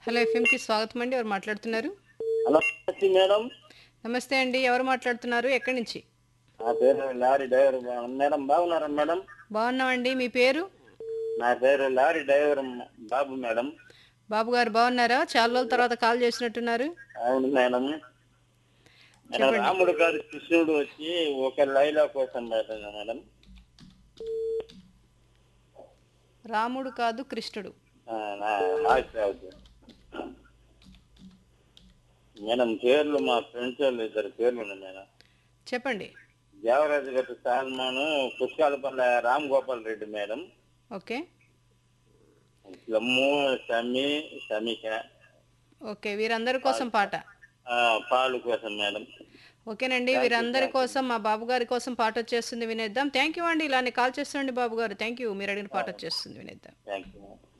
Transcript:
Hello ఎఫ్ఎంకి స్వాగతం అండి ఎవరు మాట్లాడుతున్నారు హలో నమస్తే మేడం నమస్తే అండి ఎవరు మాట్లాడుతున్నారు ఎక్కడి నుంచి నా పేరు లారీ డ్రైవర్ బా- మేడం బాగున్నారా మేడం బాగున్నామండి మీ పేరు నా పేరు లారీ డ్రైవర్ మ- బాబు మేడం బాబు గారు బాగున్నారా చాలా రోజుల తర్వాత కాల్ చేసినట్టున్నారు అవును మేడం నేను రాముడు గారు కృష్ణుడు వచ్చి ఒక లైలా కోసం పెట్టాను మేడం రాముడు కాదు కృష్ణుడు ఆ, నా ఆశ అవుతుంది. మేడం పేర్లు మా ఫ్రెండ్స్ వాళ్ళు ఇద్దరు పేర్లు ఉన్నాయి మేడం చెప్పండి దేవరాజు గారి సాల్మాను పుష్కాలపల్లి రామ్ గోపాల్ రెడ్డి మేడం ఓకే లమ్ము సమీ సమీక ఓకే వీరందరి కోసం పాట ఆ, పాలు కోసం మేడం ఓకేనండి వీరందరి కోసం మా బాబు గారి కోసం పాట వచ్చేస్తుంది వినేద్దాం థ్యాంక్ యూ అండి ఇలానే కాల్ చేస్తుండండి బాబు గారు థ్యాంక్ యూ మీరు అడిగిన పాట వచ్చేస్తుంది వినేద్దాం థ్యాంక్ యూ